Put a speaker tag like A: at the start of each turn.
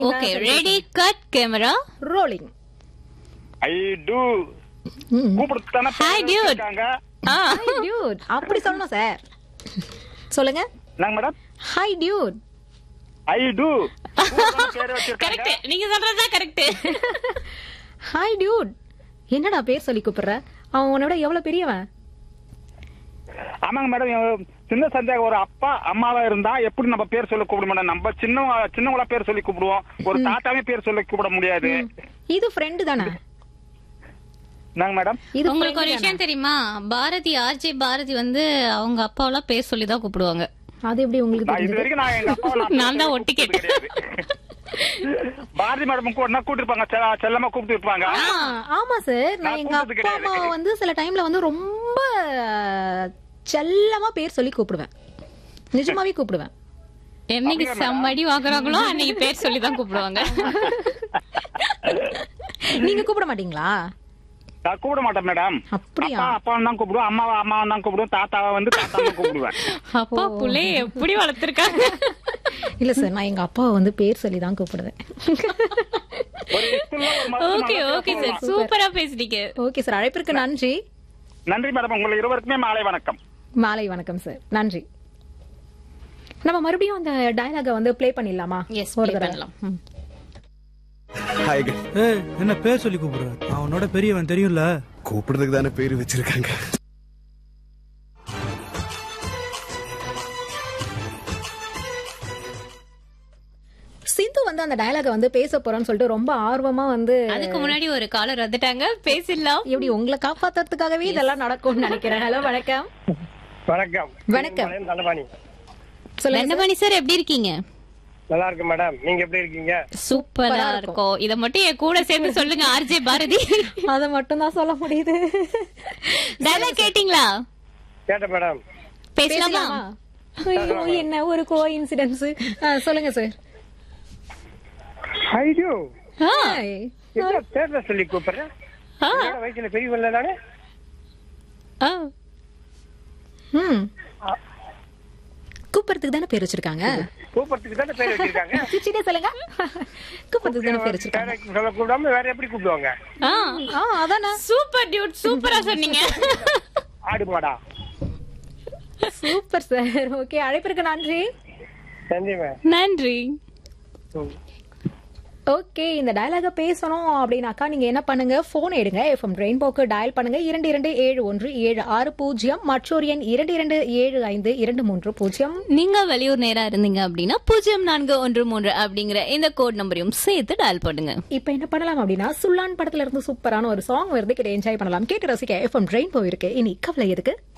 A: Okay ready cut camera
B: rolling
C: ஐ டூ கூப்பிடுறது தானே
A: Hi, dude.
C: இருக்காங்க
A: ஆ
B: டியூட் அப்படி சொல்லணும் சார் சொல்லுங்க
C: என்னங்க மேடம்
B: ஹாய் டியூட்
C: ஐ டூ பேர் வச்சிருக்காங்க
A: கரெக்ட் நீங்க சொல்றதுதான் கரெக்ட்
B: ஹாய் டியூட் என்னடா பேர் சொல்லி கூப்பிடுற அவன் உன்னோட எவ்வளவு பெரியவன்
C: ஆமாங்க மேடம் சின்ன சந்தேகம் ஒரு அப்பா அம்மாவா இருந்தா எப்படி நம்ம பேர் சொல்லி கூப்பிட முடியும் நம்ம சின்ன சின்னவங்களா பேர் சொல்லி கூப்பிடுவோம் ஒரு தாத்தாவே பேர் சொல்லி கூப்பிட முடியாது
B: இது ஃப்ரெண்டு தானே
C: என்னங்க மேடம்
B: இது
A: உங்களுக்கு ஒரு
B: friend
A: விஷயம் தெரியுமா பாரதி ஆர்ஜே பாரதி வந்து அவங்க அப்பாவெல்லாம் பேர் சொல்லி தான் கூப்பிடுவாங்க
B: தானே? அது எப்படி உங்களுக்கு
C: நான் இது
B: தெரிஞ்சது
C: வரைக்கும் நான் எங்க அப்பாவை நான்
A: நான் தான்
C: பேர்
A: ஒட்டி
C: சொல்லி கூப்பிட்டது கிடையாது. பாரதி மேடம் கூட கூட்டிட்டு இருப்பாங்க செல்ல- செல்லமா கூப்பிட்டு இருப்பாங்க
B: ஆ, ஆமா சார் நான்
C: நான்
B: எங்க
C: கூப்பிட்டது
B: அப்பா
C: கிடையாது.
B: அம்மா வந்து சில டைம்ல வந்து ரொம்ப செல்லமா பேர் சொல்லி கூப்பிடுவேன் நிஜமாவே கூப்பிடுவேன்
A: என்னைக்கு செம்மடி வாங்குறாங்களோ அன்னைக்கு பேர் சொல்லி தான் கூப்பிடுவாங்க
B: நீங்க கூப்பிட மாட்டீங்களா
C: நான் கூப்பிட மாட்டேன் மேடம்
B: அப்படியா?
C: அப்பா அப்பா தான் கூப்பிடுவோம் அம்மாவை அம்மா தான் கூப்பிடுவோம் தாத்தாவை வந்து தாத்தா தான் கூப்பிடுவேன்
A: அப்பா புள்ளைய எப்படி வளர்த்திருக்காங்க
B: இல்ல சார் நான் எங்க அப்பாவை வந்து பேர் சொல்லி தான் கூப்பிடுவேன்
C: ஒரு ஸ்கூல்ல ஒரு மருத்துவமனை
A: ஓகே
C: நடத்திட்டு
A: ஓகே சார்
C: போகலாம்.
A: சூப்பரா பேசுறீங்க
B: ஓகே சார் அழைப்பிற்கு நன்றி
C: நன்றி மேடம் உங்களுக்கு இருவருக்குமே மாலை வணக்கம்
B: மாலை வணக்கம் சார் நன்றி நம்ம மறுபடியும் அந்த டயலாக வந்து ப்ளே பண்ணிடலாமா
A: எஸ்
B: ஒரு தடவை
A: பண்ணலாம் ம்.
D: ஹாய்
E: ஏய் என்ன பேர் சொல்லி கூப்பிடுற அவனோட பெரியவன் தெரியும்ல
D: கூப்பிடுறதுக்கு தானே பேரு வச்சிருக்காங்க
B: சிந்து வந்து அந்த டயலாக வந்து பேச போறோம்னு சொல்லிட்டு ரொம்ப ஆர்வமா வந்து
A: அதுக்கு முன்னாடி ஒரு காலர் வந்துட்டாங்க பேசிடலாம்
B: எப்படி உங்களை காப்பாத்துறதுக்காகவே இதெல்லாம் நடக்கும்னு நினைக்கிறேன் ஹலோ வணக்கம்
F: வணக்கம்
B: வணக்கம்
F: தண்டபாணி
B: சொல்லுங்க
A: வெண்ணமணி சார் எப்படி இருக்கீங்க
F: நல்லா இருக்கு மேடம் நீங்க எப்படி இருக்கீங்க
A: சூப்பரா இருக்கும் இத மட்டும் என் கூட சேர்ந்து சொல்லுங்க ஆர்ஜே பாரதி
B: அதை மட்டும் தான் சொல்ல முடியுது
A: டயலாக் கேட்டீங்களா
F: கேட்டேன் மேடம்
A: பேசலாமா
B: ஐயோ என்ன ஒரு கோ இன்சிடென்ட்ஸ் சொல்லுங்க சார்
F: ஐயோ
A: ஆ,
F: என்ன பேர்ல சொல்லி கூப்பிடுறேன்
A: ஆ,
F: என்னோட வயசுல பெரியவல்ல நானு
A: ஆ.
B: ம் கூப்பிடுறதுக்கு தானே பேர் வச்சிருக்காங்க
F: கூப்பிடுறதுக்கு தானே பேர் வச்சிருக்காங்க
B: சிரிச்சிட்டே சொல்லுங்க கூப்பிடுறதுக்கு தானே பேர் வச்சிருக்காங்க
F: பேரை சொல்ல கூடாம வேற எப்படி கூப்பிடுவாங்க
A: ஆ.
B: ஆ அதானே
A: சூப்பர் டியூட் சூப்பரா சொன்னீங்க
F: ஆடு மாடா
B: சூப்பர் சார் ஓகே அழைப்பிற்கு நன்றி
F: நன்றி மேம்
A: நன்றி
B: ஓகே இந்த டயலாக பேசணும் அப்படின்னாக்கா நீங்க என்ன பண்ணுங்க போன் எடுங்க எஃப்எம் ரெயின்போக்கு டயல் பண்ணுங்க இரண்டு இரண்டு ஏழு ஒன்று ஏழு ஆறு பூஜ்ஜியம் மற்றொரு எண் இரண்டு இரண்டு ஏழு ஐந்து இரண்டு மூன்று பூஜ்ஜியம்
A: நீங்க வெளியூர் நேரா இருந்தீங்க அப்படின்னா பூஜ்ஜியம் நான்கு ஒன்று மூன்று அப்படிங்கிற இந்த கோட் நம்பரையும் சேர்த்து டயல் பண்ணுங்க
B: இப்ப என்ன பண்ணலாம் அப்படின்னா சுல்லான் படத்துல இருந்து சூப்பரான ஒரு சாங் வருது கிட்ட என்ஜாய் பண்ணலாம் கேட்டு ரசிக்க எஃப்எம் ரெயின்போ இருக்கு இனி கவலை எதுக்கு